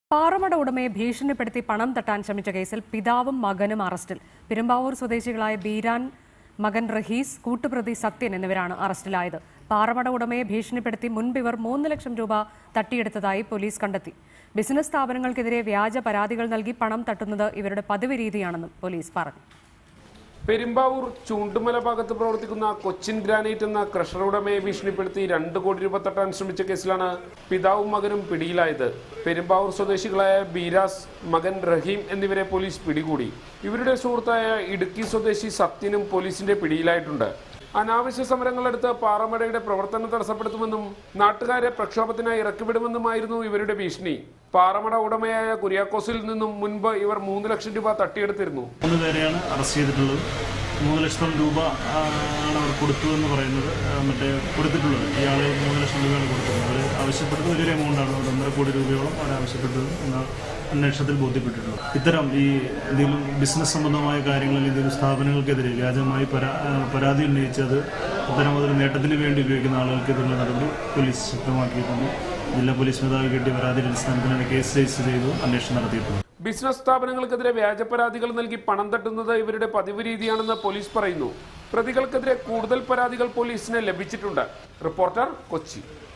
പാറമട ഉടമയെ ഭീഷണിപ്പെടുത്തി പണം തട്ടാൻ ശ്രമിച്ച കേസിൽ പിതാവും മകനും അറസ്റ്റിൽ പെരുമ്പാവൂർ സ്വദേശികളായ ബീരാൻ മകൻ റഹീസ് കൂട്ടുപ്രതി സത്യൻ എന്നിവരാണ് അറസ്റ്റിലായത് പാറമട ഉടമയെ ഭീഷണിപ്പെടുത്തി മുൻപ് ഇവർ മൂന്ന് ലക്ഷം രൂപ തട്ടിയെടുത്തതായി പോലീസ് കണ്ടെത്തി ബിസിനസ് സ്ഥാപനങ്ങൾക്കെതിരെ വ്യാജ പരാതികൾ നൽകി പണം തട്ടുന്നത് ഇവരുടെ പതിവ് രീതിയാണെന്നും പോലീസ് പറഞ്ഞു പെരുമ്പാവൂർ ചൂണ്ടുമല ഭാഗത്ത് പ്രവർത്തിക്കുന്ന കൊച്ചിൻ ഗ്രാനൈറ്റ് എന്ന ക്രഷർ ഉടമയെ ഭീഷണിപ്പെടുത്തി രണ്ട് കോടി രൂപ തട്ടാൻ ശ്രമിച്ച കേസിലാണ് പിതാവും മകനും പിടിയിലായത് പെരുമ്പാവൂർ സ്വദേശികളായ ബീരാസ് മകൻ റഹീം എന്നിവരെ പോലീസ് പിടികൂടി ഇവരുടെ സുഹൃത്തായ ഇടുക്കി സ്വദേശി സത്യനും പോലീസിന്റെ പിടിയിലായിട്ടുണ്ട് അനാവശ്യ സമരങ്ങളെടുത്ത് പാറമടയുടെ പ്രവർത്തനം തടസ്സപ്പെടുത്തുമെന്നും നാട്ടുകാരെ പ്രക്ഷോഭത്തിനായി ഇറക്കിവിടുമെന്നുമായിരുന്നു ഇവരുടെ ഭീഷണി പാറമട ഉടമയായ കുര്യാക്കോസിൽ നിന്നും മുൻപ് ഇവർ മൂന്ന് ലക്ഷം രൂപ തട്ടിയെടുത്തിരുന്നു മൂന്ന് പേരെയാണ് അറസ്റ്റ് ചെയ്തിട്ടുള്ളത് മൂന്ന് ലക്ഷം രൂപ ആ, ആണ് അവർ കൊടുത്തു എന്ന് പറയുന്നത് ആ, മറ്റേ കൊടുത്തിട്ടുള്ളത് ഇയാൾ മൂന്ന് ലക്ഷം രൂപയാണ് കൊടുത്തത് അവർ ആവശ്യപ്പെട്ടത് വലിയൊരു എമൗണ്ടാണ് ഒരു ഒന്നര കോടി രൂപയോളം അവർ ആവശ്യപ്പെട്ടത് എന്ന അന്വേഷണത്തിൽ ബോധ്യപ്പെട്ടിട്ടുള്ളത് ഇത്തരം ഈ എന്തെങ്കിലും ബിസിനസ് സംബന്ധമായ കാര്യങ്ങളിൽ എന്തെങ്കിലും സ്ഥാപനങ്ങൾക്കെതിരെ വ്യാജമായി പരാ ആ, പരാതി ഉന്നയിച്ചത് അത്തരം അതൊരു നേട്ടത്തിന് വേണ്ടി ഉപയോഗിക്കുന്ന ആളുകൾക്കെതിരെയുള്ള നടപടി പോലീസ് ശക്തമാക്കിയിട്ടുണ്ട് ജില്ലാ പോലീസ് മേധാവി കിട്ടിയ പരാതിയുടെ അടിസ്ഥാനത്തിലാണ് കേസ് രജിസ്റ്റർ ചെയ്തു അന്വേഷണം നടത്തിയിട്ടുള്ളത് ബിസിനസ് സ്ഥാപനങ്ങൾക്കെതിരെ വ്യാജ പരാതികൾ നൽകി പണം തട്ടുന്നത് ഇവരുടെ പതിവ് രീതിയാണെന്ന് പോലീസ് പറയുന്നു പ്രതികൾക്കെതിരെ കൂടുതൽ പരാതികൾ പോലീസിന് ലഭിച്ചിട്ടുണ്ട് റിപ്പോർട്ടർ കൊച്ചി